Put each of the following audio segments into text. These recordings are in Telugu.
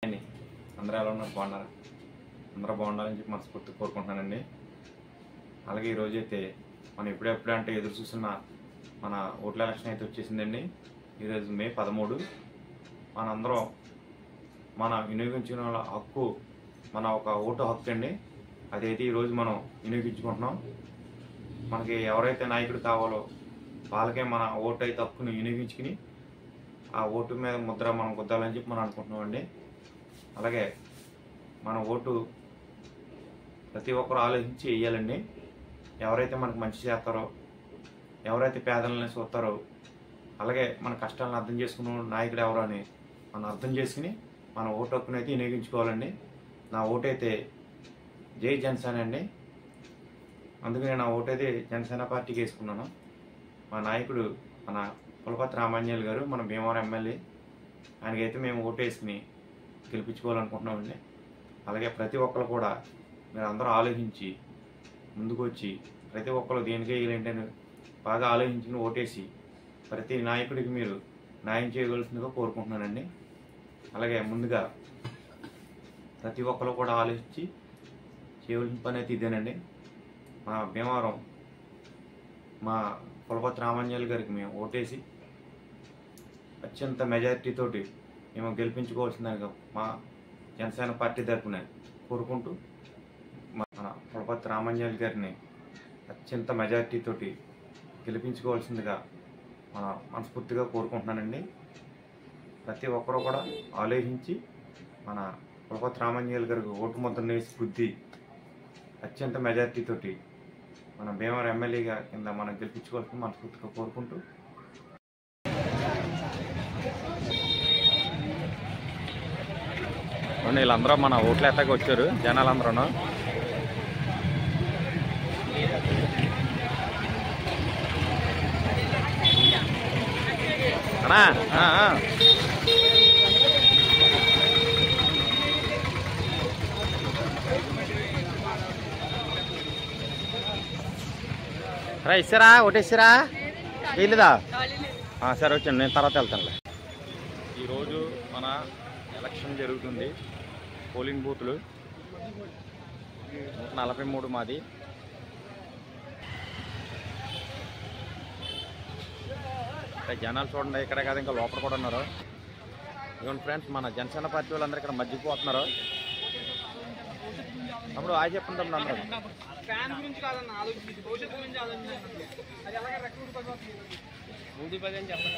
అండి అందరూ ఎలా ఉన్నారు బాగున్నారా అందరూ బాగుండాలని చెప్పి మనస్ఫూర్తి కోరుకుంటున్నానండి అలాగే ఈరోజు అయితే మనం ఎప్పుడెప్పుడు అంటే ఎదురు చూస్తున్న మన ఓట్ల ఎలక్షన్ అయితే వచ్చేసిందండి ఈరోజు మే పదమూడు మనందరం మన వినియోగించిన వాళ్ళ హక్కు మన ఒక ఓటు హక్కు అండి అదైతే ఈరోజు మనం వినియోగించుకుంటున్నాం మనకి ఎవరైతే నాయకుడు కావాలో వాళ్ళకే మన ఓటు అయితే హక్కును వినియోగించుకుని ఆ ఓటు మీద ముద్ర మనం గుద్దాలని చెప్పి మనం అనుకుంటున్నామండి అలాగే మన ఓటు ప్రతి ఒక్కరు ఆలోచించి వేయాలండి ఎవరైతే మనకు మంచి చేస్తారో ఎవరైతే పేదలని చూస్తారో అలాగే మన కష్టాలను అర్థం చేసుకున్న నాయకుడు ఎవరు అని మనం అర్థం చేసుకుని మన ఓటు హక్కును అయితే వినియోగించుకోవాలండి నా ఓటు అయితే జై జనసేన అండి అందుకని నా ఓటు అయితే జనసేన పార్టీకి వేసుకున్నాను మా నాయకుడు మన కులపతి రామాంజల్ గారు మన భీమవరం ఎమ్మెల్యే ఆయనకైతే మేము ఓటు వేసుకుని గెలిపించుకోవాలనుకుంటున్నామండి అలాగే ప్రతి ఒక్కరు కూడా మీరు అందరూ ఆలోచించి ముందుకు వచ్చి ప్రతి ఒక్కరు దేనికే వేయాలంటే బాగా ఆలోచించుకుని ఓటేసి ప్రతి నాయకుడికి మీరు న్యాయం చేయవలసిందిగా కోరుకుంటున్నానండి అలాగే ముందుగా ప్రతి ఒక్కరు కూడా ఆలోచించి చేయవలసిన పని అయితే ఇదేనండి మా భీమవరం మా కులపతి రామాంజల్ గారికి మేము ఓటేసి అత్యంత మెజారిటీ తోటి మేము గెలిపించుకోవాల్సిందిగా మా జనసేన పార్టీ తరఫున కోరుకుంటూ మన కులపతి రామాంజల్ గారిని అత్యంత మెజారిటీ తోటి గెలిపించుకోవాల్సిందిగా మన మనస్ఫూర్తిగా కోరుకుంటున్నానండి ప్రతి ఒక్కరూ కూడా ఆలోచించి మన కులపతి రామాంజల్ గారికి ఓటు ముద్ర వేసి బుద్ధి అత్యంత మెజారిటీ తోటి మన భీమవరం ఎమ్మెల్యేగా కింద మనం గెలిపించుకోవాల్సిన మనస్ఫూర్తిగా కోరుకుంటూ అవును, వీళ్ళందరూ మన ఓట్లు ఎత్తాక వచ్చారు జనాలందరూ అన్నా ఆ, ఆ. రా ఇస్తారా ఒకటేస్తారా వెళ్ళదా సరే వచ్చాను నేను తర్వాత వెళ్తానులే ఈరోజు మన ఎలక్షన్ జరుగుతుంది పోలింగ్ బూత్లు నూట నలభై మూడు మాది ఇక్కడ జనాలు చూడండి ఇక్కడే కాదు ఇంకా లోపల కూడా ఉన్నారు ఇదిగోండి ఫ్రెండ్స్ మన జనసేన పార్టీ వాళ్ళందరూ ఇక్కడ మధ్యపోతున్నారు అప్పుడు ఆ చెప్పండి తమ్ముడు అందరూ ఫ్యాన్ గురించి కాదన్న ఆలోచించి భవిష్యత్తు గురించి ఆలోచించాలి అది ఎలాగ రెక్రూట్ పడిపోతుంది మూడు పది అని చెప్పండి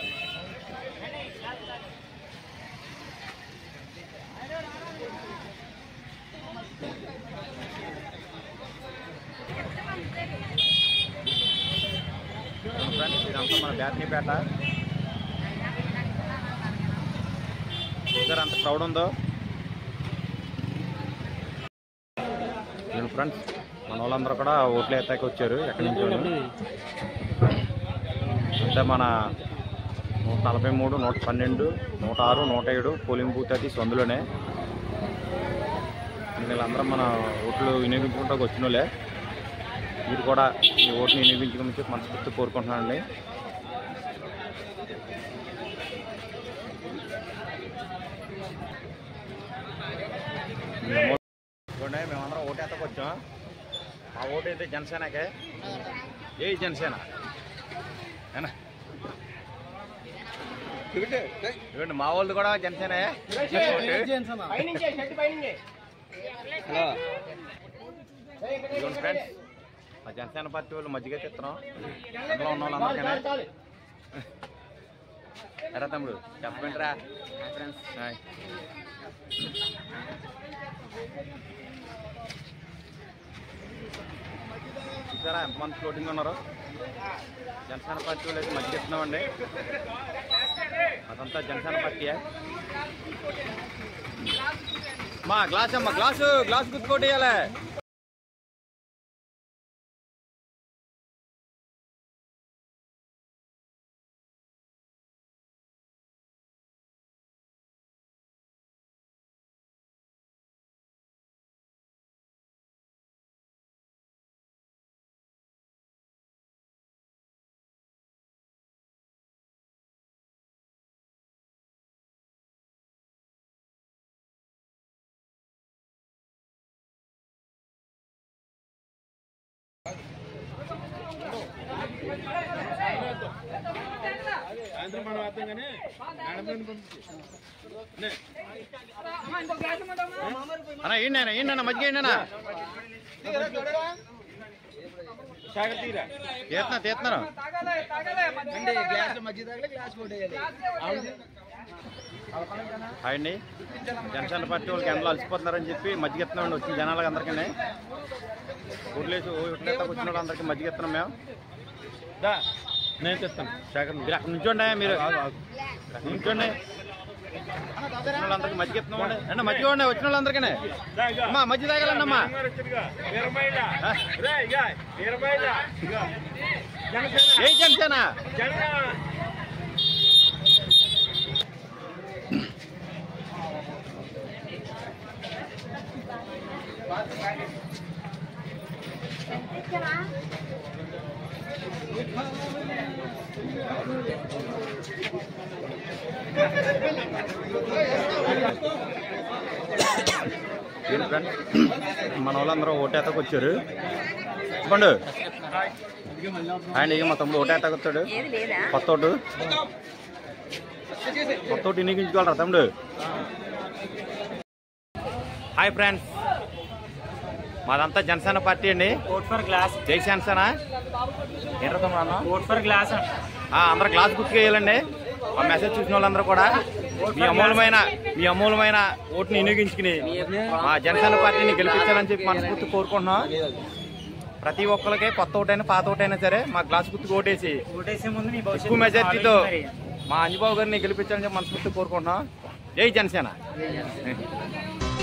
ఇదిగోండి ఫ్రెండ్స్ ఇదంతా మన బ్యాటరీపేట చూసారా అంత క్రౌడ్ ఉందో నేను ఫ్రెండ్స్ మన వాళ్ళందరూ కూడా ఓట్లు ఎత్తాక వచ్చారు ఎక్కడి నుంచి అంటే మన నూట నలభై మూడు నూట పన్నెండు నూట ఆరు నూట ఏడు పోలింగ్ బూత్ అది సందులోనే వీళ్ళందరూ మన ఓట్లు వినియోగించుకుంటూ వచ్చిన వాళ్ళే మీరు కూడా మీ ఓటుని వినియోగించుకోమని చెప్పి మనస్ఫూర్తి కోరుకుంటున్నానండి మేము చూడండి మేమందరం ఓటు ఎత్తకు వచ్చాం మా ఓటు అయితే జనసేనకే ఏ జనసేన ఏనా? ఇవ్వండి మా వాళ్ళు కూడా జనసేన పైనుంచే షర్ట్ పైనుంచే ఇదిగోండి ఫ్రెండ్స్ మా జనసేన పార్టీ వాళ్ళు మజ్జిగ తెస్తున్నాం అందులో ఉన్న వాళ్ళందరికీ ఎరా తమ్ముడు చెప్పండిరా ఫ్రెండ్స్ హాయ్ చూసారా ఎంతమంది ఫ్లోటింగ్ ఉన్నారు జనసేన పార్టీ వాళ్ళు అయితే మజ్జిగ ఇస్తున్నామండి అదంతా జనసేన పార్టీయే మా గ్లాస్ అమ్మా గ్లాసు గ్లాస్ గుర్తుకోటి అమ్మా, ఇంకో గ్లాస్ ఇమ్మంటావా? అన్న ఏంటి అన్న ఏంటి అన్న మజ్జిగ ఏంటి అన్న తీయరా, చూడరా. తీస్తున్నా తీస్తున్నాను తాగాలే, తాగాలే, మజ్జిగ తాగాలే. గ్లాస్ హాయ్ అండి జనసేన పార్టీ వాళ్ళకి ఎండలో అలసిపోతున్నారని చెప్పి మజ్జిగ ఇస్తున్నామండి వచ్చిన జనాలకు అందరికీ ఊర్లేసి ఊట్లేక వచ్చిన వాళ్ళందరికీ మజ్జిగ ఇస్తున్నాం మేము నేను తెస్తాను శేఖర్ మీరు అక్కడ నుంచోండి మీరు నుంచోండి వచ్చిన వాళ్ళందరికీ మజ్జిగ ఇస్తున్నామండి అంటే మజ్జిగ ఉండే వచ్చిన వాళ్ళందరికీ అమ్మా మజ్జిగ తాగాలండి అమ్మా ఏ జనసేన ఏంటి ఫ్రెండ్స్ మన వాళ్ళందరూ ఓటేతకు వచ్చారు చెప్పండు ఆయన ఇక మా తమ్ముడు ఓటేతకు వచ్చాడు కొత్త ఓటు కొత్త ఓటు వినియోగించుకోవాలరా తమ్ముడు హాయ్ ఫ్రెండ్స్ మాదంతా జనసేన పార్టీ అండి ఓట్ ఫర్ గ్లాస్ జై జనసేన ఏంటో తమ్ముడు అన్న ఓట్ ఫర్ గ్లాస్ ఆ, అందరూ గ్లాస్ గుర్తు చేయాలండి ఆ మెసేజ్ చూసిన వాళ్ళందరూ కూడా మీ అమూలమైన మీ అమూలమైన ఓటుని వినియోగించుకుని మా జనసేన పార్టీని గెలిపించాలని చెప్పి మనస్ఫూర్తి కోరుకుంటున్నాం ప్రతి ఒక్కరికి కొత్త ఓటైనా పాత ఓటైనా సరే మా గ్లాస్ గుర్తుకు ఓటేసి ఓటేసే ముందు మీ ఎక్కువ భవిష్యత్తు మెజార్టీతో ఆలోచించి మరి. మా అంజబాబు గారిని గెలిపించాలని చెప్పి మనస్ఫూర్తి కోరుకుంటున్నాం జై జనసేన